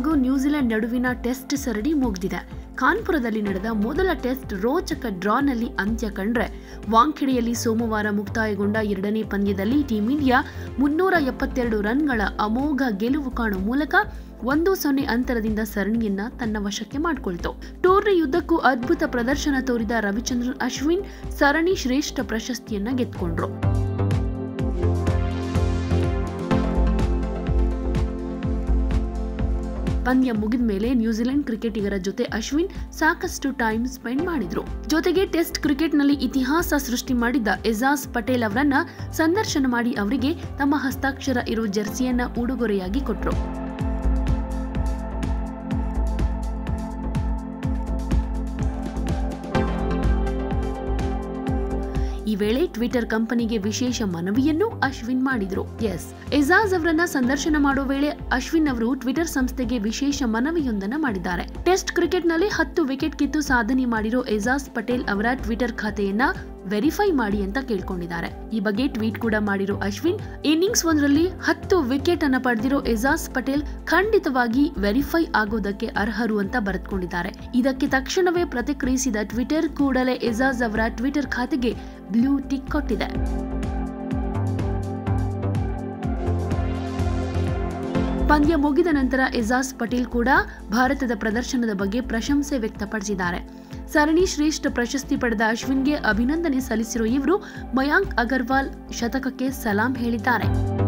ಹಾಗೂ ನ್ಯೂಜಿಲೆಂಡ್ ನಡುವಿನ ಟೆಸ್ಟ್ ಸರಣಿ ಮುಗಿದಿದೆ ಕಾನ್ಪುರದಲ್ಲಿ ನಡೆದ ಮೊದಲ ಟೆಸ್ಟ್ ರೋಚಕ ಡ್ರಾನಲ್ಲಿ ಅಂತ್ಯ ಕಂಡ್ರೆ ವಾಂಖೆಡೆಯಲ್ಲಿ ಸೋಮವಾರ ಮುಕ್ತಾಯಗೊಂಡ ಎರಡನೇ ಪಂದ್ಯದಲ್ಲಿ ಟೀಂ ಇಂಡಿಯಾ ಮುನ್ನೂರ ಎಪ್ಪತ್ತೆರಡು ರನ್ಗಳ ಅಮೋಘ ಗೆಲುವು ಕಾಣುವ ಮೂಲಕ ಒಂದು ಸೊನ್ನೆ ಅಂತರದಿಂದ ಸರಣಿಯನ್ನ ತನ್ನ ವಶಕ್ಕೆ ಮಾಡಿಕೊಳ್ತು ಟೂರ್ನಿಯುದ್ದಕ್ಕೂ ಅದ್ಭುತ ಪ್ರದರ್ಶನ ತೋರಿದ ರವಿಚಂದ್ರನ್ ಅಶ್ವಿನ್ ಸರಣಿ ಶ್ರೇಷ್ಠ ಪ್ರಶಸ್ತಿಯನ್ನ ಗೆದ್ಕೊಂಡ್ರು ಪಂದ್ಯ ಮುಗಿದ ಮೇಲೆ ನ್ಯೂಜಿಲೆಂಡ್ ಕ್ರಿಕೆಟಿಗರ ಜೊತೆ ಅಶ್ವಿನ್ ಸಾಕಷ್ಟು ಟೈಮ್ ಸ್ಪೆಂಡ್ ಮಾಡಿದ್ರು ಜೊತೆಗೆ ಟೆಸ್ಟ್ ಕ್ರಿಕೆಟ್ನಲ್ಲಿ ಇತಿಹಾಸ ಸೃಷ್ಟಿ ಮಾಡಿದ್ದ ಎಜಾಜ್ ಪಟೇಲ್ ಅವರನ್ನ ಸಂದರ್ಶನ ಮಾಡಿ ಅವರಿಗೆ ತಮ್ಮ ಹಸ್ತಾಕ್ಷರ ಇರೋ ಜೆರ್ಸಿಯನ್ನ ಉಡುಗೊರೆಯಾಗಿ ಕೊಟ್ರು ಈ ವೇಳೆ ಟ್ವಿಟರ್ ಕಂಪನಿಗೆ ವಿಶೇಷ ಮನವಿಯನ್ನು ಅಶ್ವಿನ್ ಮಾಡಿದ್ರು ಎಸ್ ಎಜಾಜ್ ಅವರನ್ನ ಸಂದರ್ಶನ ಮಾಡೋ ವೇಳೆ ಅಶ್ವಿನ್ ಅವರು ಟ್ವಿಟರ್ ಸಂಸ್ಥೆಗೆ ವಿಶೇಷ ಮನವಿಯೊಂದನ್ನ ಮಾಡಿದ್ದಾರೆ ಟೆಸ್ಟ್ ಕ್ರಿಕೆಟ್ನಲ್ಲಿ ಹತ್ತು ವಿಕೆಟ್ ಕಿತ್ತು ಸಾಧನೆ ಮಾಡಿರೋ ಎಜಾಜ್ ಪಟೇಲ್ ಅವರ ಟ್ವಿಟರ್ ಖಾತೆಯನ್ನ ವೆರಿಫೈ ಮಾಡಿ ಅಂತ ಕೇಳ್ಕೊಂಡಿದ್ದಾರೆ ಈ ಬಗ್ಗೆ ಟ್ವೀಟ್ ಕೂಡ ಮಾಡಿರೋ ಅಶ್ವಿನ್ ಇನ್ನಿಂಗ್ಸ್ ಒಂದರಲ್ಲಿ ಹತ್ತು ವಿಕೆಟ್ ಅನ್ನ ಪಡೆದಿರೋ ಎಜಾಜ್ ಪಟೇಲ್ ಖಂಡಿತವಾಗಿ ವೆರಿಫೈ ಆಗೋದಕ್ಕೆ ಅರ್ಹರು ಅಂತ ಬರೆದುಕೊಂಡಿದ್ದಾರೆ ಇದಕ್ಕೆ ತಕ್ಷಣವೇ ಪ್ರತಿಕ್ರಿಯಿಸಿದ ಟ್ವಿಟರ್ ಕೂಡಲೇ ಎಜಾಜ್ ಅವರ ಟ್ವಿಟರ್ ಖಾತೆಗೆ ಬ್ಲೂ ಟಿಕ್ ಕೊಟ್ಟಿದೆ ಪಂದ್ಯ ಮುಗಿದ ನಂತರ ಎಜಾಜ್ ಪಟೇಲ್ ಕೂಡ ಭಾರತದ ಪ್ರದರ್ಶನದ ಬಗ್ಗೆ ಪ್ರಶಂಸೆ ವ್ಯಕ್ತಪಡಿಸಿದ್ದಾರೆ ಸರಣಿ ಶ್ರೇಷ್ಠ ಪ್ರಶಸ್ತಿ ಪಡೆದ ಅಶ್ವಿನ್ಗೆ ಅಭಿನಂದನೆ ಸಲ್ಲಿಸಿರುವ ಇವರು ಮಯಾಂಕ್ ಅಗರ್ವಾಲ್ ಶತಕಕ್ಕೆ ಸಲಾಂ ಹೇಳಿದ್ದಾರೆ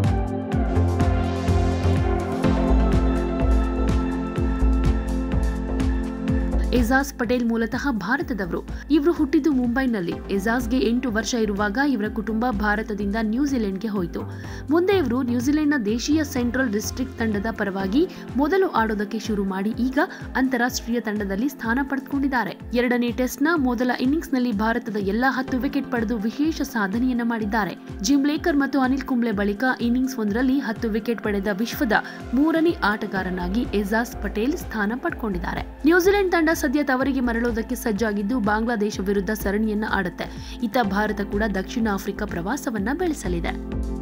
ಎಜಾಜ್ ಪಟೇಲ್ ಮೂಲತಃ ಭಾರತದವರು ಇವರು ಹುಟ್ಟಿದ್ದು ಮುಂಬೈನಲ್ಲಿ ಎಜಾಜ್ಗೆ ಎಂಟು ವರ್ಷ ಇರುವಾಗ ಇವರ ಕುಟುಂಬ ಭಾರತದಿಂದ ನ್ಯೂಜಿಲೆಂಡ್ಗೆ ಹೋಯಿತು ಮುಂದೆ ಇವರು ನ್ಯೂಜಿಲೆಂಡ್ನ ದೇಶೀಯ ಸೆಂಟ್ರಲ್ ಡಿಸ್ಟ್ರಿಕ್ಟ್ ತಂಡದ ಪರವಾಗಿ ಮೊದಲು ಆಡೋದಕ್ಕೆ ಶುರು ಮಾಡಿ ಈಗ ಅಂತಾರಾಷ್ಟ್ರೀಯ ತಂಡದಲ್ಲಿ ಸ್ಥಾನ ಪಡೆದುಕೊಂಡಿದ್ದಾರೆ ಎರಡನೇ ಟೆಸ್ಟ್ನ ಮೊದಲ ಇನ್ನಿಂಗ್ಸ್ನಲ್ಲಿ ಭಾರತದ ಎಲ್ಲಾ ಹತ್ತು ವಿಕೆಟ್ ಪಡೆದು ವಿಶೇಷ ಸಾಧನೆಯನ್ನ ಮಾಡಿದ್ದಾರೆ ಜಿಮ್ ಲೇಕರ್ ಮತ್ತು ಅನಿಲ್ ಕುಂಬ್ಳೆ ಬಳಿಕ ಇನ್ನಿಂಗ್ಸ್ ಒಂದರಲ್ಲಿ ಹತ್ತು ವಿಕೆಟ್ ಪಡೆದ ವಿಶ್ವದ ಮೂರನೇ ಆಟಗಾರನಾಗಿ ಎಜಾಜ್ ಪಟೇಲ್ ಸ್ಥಾನ ಪಡ್ಕೊಂಡಿದ್ದಾರೆ ನ್ಯೂಜಿಲೆಂಡ್ ತಂಡ ಸದ್ಯ ತವರಿಗೆ ಮರಳೋದಕ್ಕೆ ಸಜ್ಜಾಗಿದ್ದು ಬಾಂಗ್ಲಾದೇಶ ವಿರುದ್ಧ ಸರಣಿಯನ್ನ ಆಡುತ್ತೆ ಇತ್ತ ಭಾರತ ಕೂಡ ದಕ್ಷಿಣ ಆಫ್ರಿಕಾ ಪ್ರವಾಸವನ್ನ ಬೆಳೆಸಲಿದೆ